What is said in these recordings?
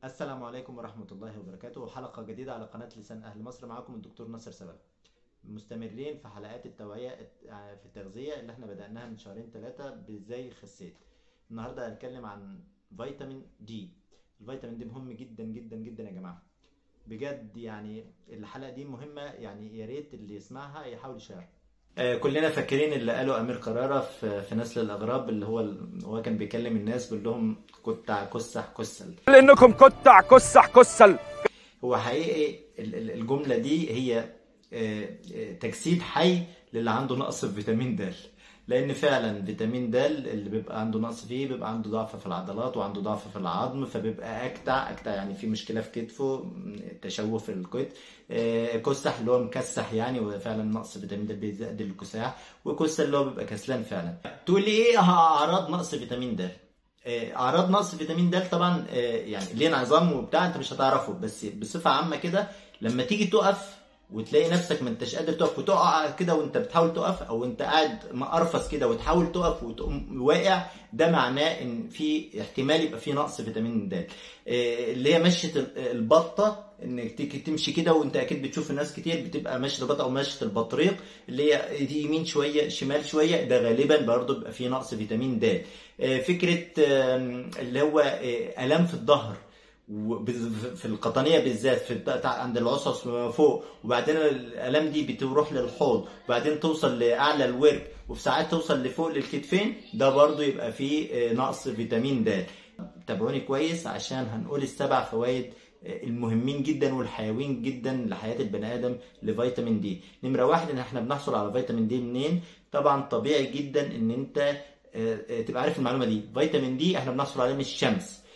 السلام عليكم ورحمة الله وبركاته حلقة جديدة على قناة لسان أهل مصر معكم الدكتور ناصر سبل مستمرين في حلقات التوعية في التغذية اللي احنا بدأناها من شهرين ثلاثة بازاي خسيت النهاردة هنتكلم عن فيتامين دي الفيتامين دي مهم جدا جدا جدا يا جماعة بجد يعني الحلقة دي مهمة يعني يا ريت اللي يسمعها يحاول يشارك آه، كلنا فاكرين اللي قاله امير قراره في في نسل الاغراب اللي هو هو كان بيكلم الناس بيقول لهم كتع كسح كسل لانكم كتع كسح كسل هو حقيقي ال- ال- الجمله دي هي آه، آه، تجسيد حي للي عنده نقص في فيتامين د لان فعلا فيتامين د اللي بيبقى عنده نقص فيه بيبقى عنده ضعف في العضلات وعنده ضعف في العظم فبيبقى اكتع اكتع يعني في مشكله في كتفه م- تشوه في الكتف آه، كسح اللي هو مكسح يعني وفعلا نقص فيتامين د بيزيد الكساح وكسل اللي هو بيبقى كسلان فعلا تقول لي ايه اعراض نقص فيتامين د آه، اعراض نقص فيتامين د طبعا آه، يعني ليه انعظام وبتاع انت مش هتعرفه بس بصفه عامه كده لما تيجي تقف وتلاقي نفسك ما انتش قادر تقف وتقع كده وانت بتحاول تقف او انت قاعد مقرفص كده وتحاول تقف وتقوم واقع ده معناه ان في احتمال يبقى في نقص فيتامين د آه، اللي هي مشيه ال- البطه انك تيجي تمشي كده وانت اكيد بتشوف ناس كتير بتبقى مشيه البطه او مشيه البطريق اللي هي دي يمين شويه شمال شويه ده غالبا برضه بيبقى فيه نقص فيتامين د آه، فكره آم، اللي هو آه، الام في الظهر وبز- في القطنيه بالذات في الت- عند العصص فوق وبعدين الالام دي بتروح للحوض وبعدين توصل لاعلى الورك وفي ساعات توصل لفوق للكتفين ده برضو يبقى فيه آه، نقص فيتامين د تابعوني كويس عشان هنقول السبع فوائد آه، المهمين جدا والحيويين جدا لحياه البني ادم لفيتامين دي نمره واحد ان احنا بنحصل على فيتامين دي منين طبعا طبيعي جدا ان انت آه، آه، تبقى عارف المعلومه دي فيتامين دي احنا بنحصل عليه من الشمس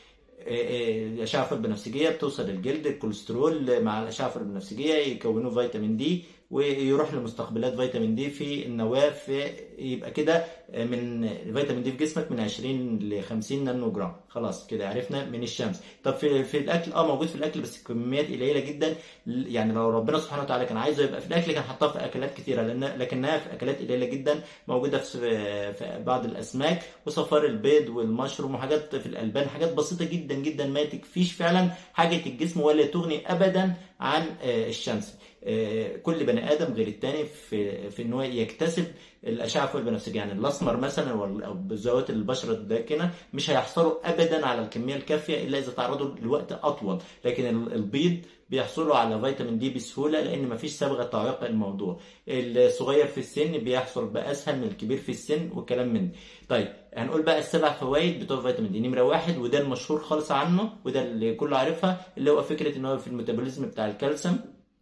الاشعه البنفسجيه بتوصل للجلد الكوليسترول مع الاشعه البنفسجيه يكونوا فيتامين دي ويروح لمستقبلات فيتامين دي في النواه في يبقى كده من فيتامين دي في جسمك من 20 ل 50 نانو جرام خلاص كده عرفنا من الشمس طب في في الاكل اه موجود في الاكل بس كميات قليله جدا يعني لو ربنا سبحانه وتعالى كان عايزه يبقى في الاكل كان حطها في اكلات كتيره لان لكنها في اكلات قليله جدا موجوده في في بعض الاسماك وصفار البيض والمشروم وحاجات في الالبان حاجات بسيطه جدا جدا ما تكفيش فعلا حاجه الجسم ولا تغني ابدا عن آه، الشمس آه، كل بني ادم غير التاني في في ان هو يكتسب الاشعه فوق البنفسجيه يعني الاسمر مثلا وال- او ذوات البشره الداكنه مش هيحصلوا ابدا على الكميه الكافيه الا اذا تعرضوا لوقت اطول لكن ال- البيض بيحصلوا على فيتامين دي بسهوله لان مفيش صبغه تعيق الموضوع الصغير في السن بيحصل باسهل من الكبير في السن وكلام من ده. طيب هنقول بقى السبع فوائد بتوع فيتامين دي نمره واحد وده المشهور خالص عنه وده اللي كله عارفها اللي هو فكره ان هو في الميتابوليزم بتاع الكالسيوم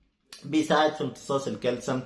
بيساعد في امتصاص الكالسيوم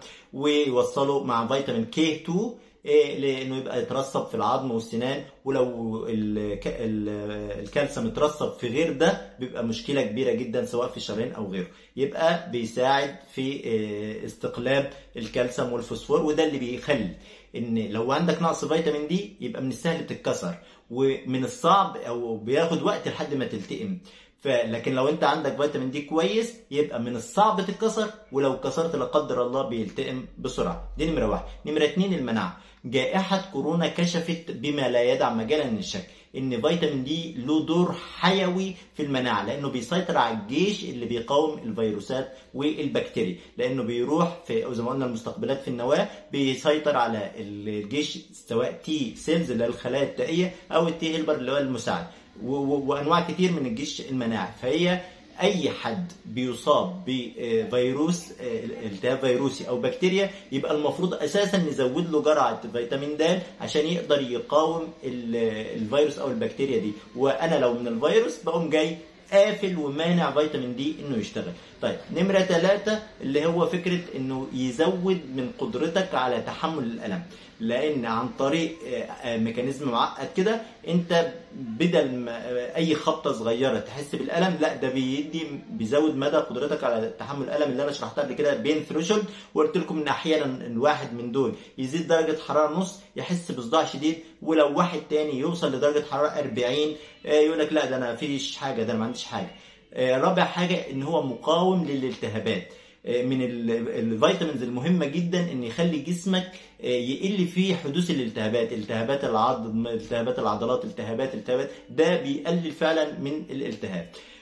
ويوصله مع فيتامين كي 2 إيه، لانه يبقى يترسب في العظم والسنان ولو الك- ال- الكالسيوم اترسب في غير ده بيبقى مشكله كبيره جدا سواء في الشرايين او غيره يبقى بيساعد في إيه، استقلاب الكالسيوم والفوسفور وده اللي بيخلي ان لو عندك نقص فيتامين دي يبقى من السهل تتكسر ومن الصعب او بياخد وقت لحد ما تلتئم فلكن لو انت عندك فيتامين دي كويس يبقى من الصعب تتكسر ولو كسرت لا قدر الله بيلتئم بسرعه دي نمره واحد نمره اتنين المناعه جائحه كورونا كشفت بما لا يدع مجالا للشك ان فيتامين دي له دور حيوي في المناعه لانه بيسيطر على الجيش اللي بيقاوم الفيروسات والبكتيريا لانه بيروح في أو زي ما قلنا المستقبلات في النواه بيسيطر على الجيش سواء تي سيلز اللي هي الخلايا التائيه او التي هيلبر اللي هو المساعد و- و- وانواع كتير من الجيش المناعي فهي اي حد بيصاب بفيروس التهاب فيروسي او بكتيريا يبقى المفروض اساسا نزود له جرعه فيتامين د عشان يقدر يقاوم ال- الفيروس او البكتيريا دي وانا لو من الفيروس بقوم جاي قافل ومانع فيتامين دي انه يشتغل طيب نمرة ثلاثة اللي هو فكرة انه يزود من قدرتك على تحمل الالم لان عن طريق آه، آه، ميكانيزم معقد كده انت بدل ما آه، اي خبطه صغيره تحس بالالم لا ده بيدي بيزود مدى قدرتك على تحمل الالم اللي انا شرحتها قبل كده بين ثريشولد وقلت لكم ان احيانا الواحد من دول يزيد درجه حراره نص يحس بصداع شديد ولو واحد تاني يوصل لدرجه حراره 40 آه، يقول لك لا ده انا فيش حاجه ده انا ما عنديش حاجه آه، رابع حاجه ان هو مقاوم للالتهابات من ال- الفيتامينز المهمه جدا ان يخلي جسمك يقل فيه حدوث الالتهابات التهابات العظم التهابات العضلات التهابات التهابات ده بيقلل فعلا من الالتهاب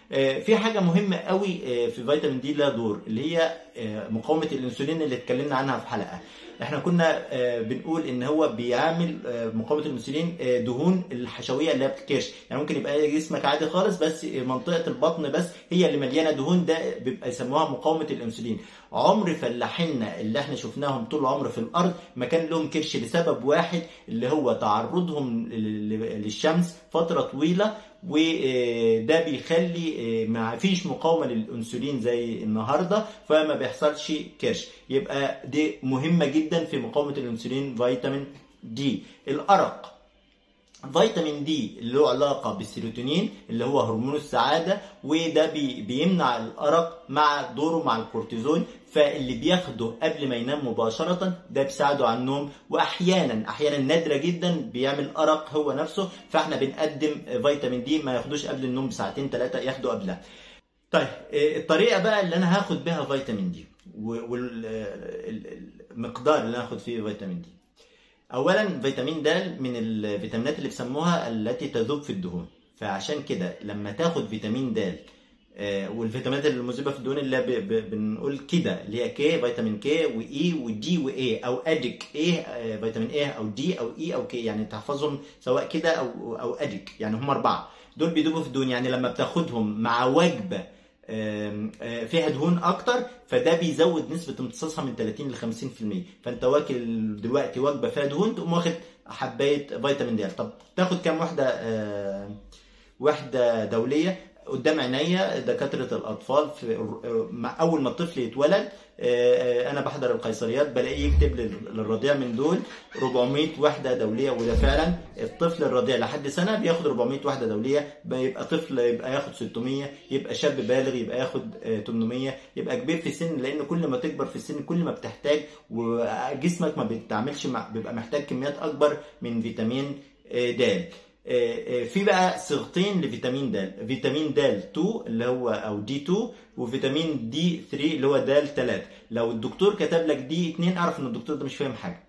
آه، في حاجه مهمه قوي آه، في فيتامين دي لها دور اللي هي آه، مقاومه الانسولين اللي اتكلمنا عنها في حلقه احنا كنا آه، بنقول ان هو بيعمل آه، مقاومه الانسولين آه، دهون الحشويه اللي هي بتكرش يعني ممكن يبقى جسمك عادي خالص بس منطقه البطن بس هي اللي مليانه دهون ده بيبقى يسموها مقاومه الانسولين عمر فلاحيننا اللي احنا شفناهم طول العمر في الارض ما كان لهم كرش لسبب واحد اللي هو تعرضهم لل- للشمس فتره طويله وده بيخلي ما فيش مقاومه للانسولين زي النهارده فما بيحصلش كرش يبقى دي مهمه جدا في مقاومه الانسولين فيتامين دي الارق فيتامين دي اللي له علاقه بالسيروتونين اللي هو هرمون السعاده وده بي بيمنع الارق مع دوره مع الكورتيزون فاللي بياخده قبل ما ينام مباشره ده بيساعده على النوم واحيانا احيانا نادره جدا بيعمل ارق هو نفسه فاحنا بنقدم فيتامين دي ما ياخدوش قبل النوم بساعتين ثلاثه ياخده قبلها طيب آه، الطريقه بقى اللي انا هاخد بيها فيتامين دي والمقدار اللي انا هاخد فيه فيتامين دي اولا فيتامين د من الفيتامينات اللي بيسموها التي تذوب في الدهون فعشان كده لما تاخد فيتامين د آه، والفيتامينات المذوبه في الدهون اللي ب- ب- بنقول كده اللي هي كي فيتامين كي واي ودي واي او ادك ايه آه، فيتامين ايه او دي او اي او كي يعني تحفظهم سواء كده او او ادك يعني هم اربعه دول بيدوبوا في الدهون يعني لما بتاخدهم مع وجبه آم، آه، فيها دهون اكتر فده بيزود نسبه امتصاصها من 30 ل 50% فانت واكل دلوقتي وجبه فيها دهون تقوم واخد حبايه فيتامين د طب تاخد كام وحده آه، وحده دوليه قدام عينيا دكاتره الاطفال في مع اول ما الطفل يتولد آه، آه، انا بحضر القيصريات بلاقيه يكتب لل- للرضيع من دول 400 وحده دوليه وده فعلا الطفل الرضيع لحد سنه بياخد 400 وحده دوليه بيبقى طفل يبقى ياخد 600 يبقى شاب بالغ يبقى ياخد آه، 800 يبقى كبير في السن لان كل ما تكبر في السن كل ما بتحتاج وجسمك ما بيتعاملش مع بيبقى محتاج كميات اكبر من فيتامين آه، د آه، آه، في بقى صيغتين لفيتامين د فيتامين د 2 اللي هو او دي 2 وفيتامين دي 3 اللي هو د 3 لو الدكتور كتب لك دي 2 اعرف ان الدكتور ده مش فاهم حاجه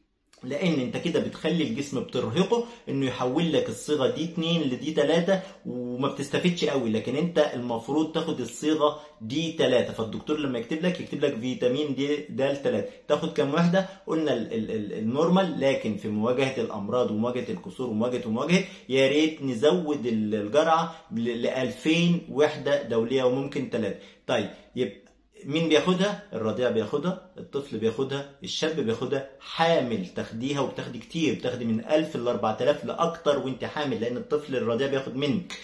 لان انت كده بتخلي الجسم بترهقه انه يحول لك الصيغه دي 2 لدي 3 وما بتستفدش قوي لكن انت المفروض تاخد الصيغه دي 3 فالدكتور لما يكتب لك يكتب لك فيتامين دي د 3 تاخد كام وحده قلنا ال ال ال النورمال لكن في مواجهه الامراض ومواجهه الكسور ومواجهه ومواجهه يا ريت نزود ال- الجرعه ل 2000 وحده دوليه وممكن 3 طيب يبقى مين بياخدها؟ الرضيع بياخدها، الطفل بياخدها، الشاب بياخدها، حامل تاخديها وبتاخدي كتير، بتاخدي من 1000 ل 4000 لاكتر وانت حامل لان الطفل الرضيع بياخد منك.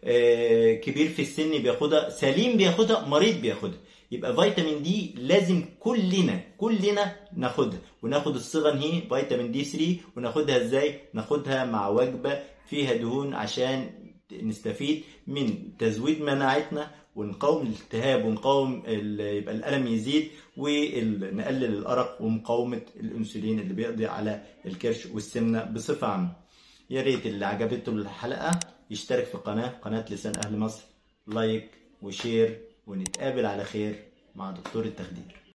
آه، كبير في السن بياخدها، سليم بياخدها، مريض بياخدها. يبقى فيتامين دي لازم كلنا كلنا ناخدها وناخد الصيغه هي فيتامين دي 3 وناخدها ازاي؟ ناخدها مع وجبه فيها دهون عشان نستفيد من تزويد مناعتنا ونقاوم الالتهاب ونقاوم ال- يبقى الالم يزيد ونقلل الارق ومقاومه الانسولين اللي بيقضي على الكرش والسمنه بصفه عامه يا ريت اللي عجبته الحلقه يشترك في القناه قناه لسان اهل مصر لايك وشير ونتقابل على خير مع دكتور التخدير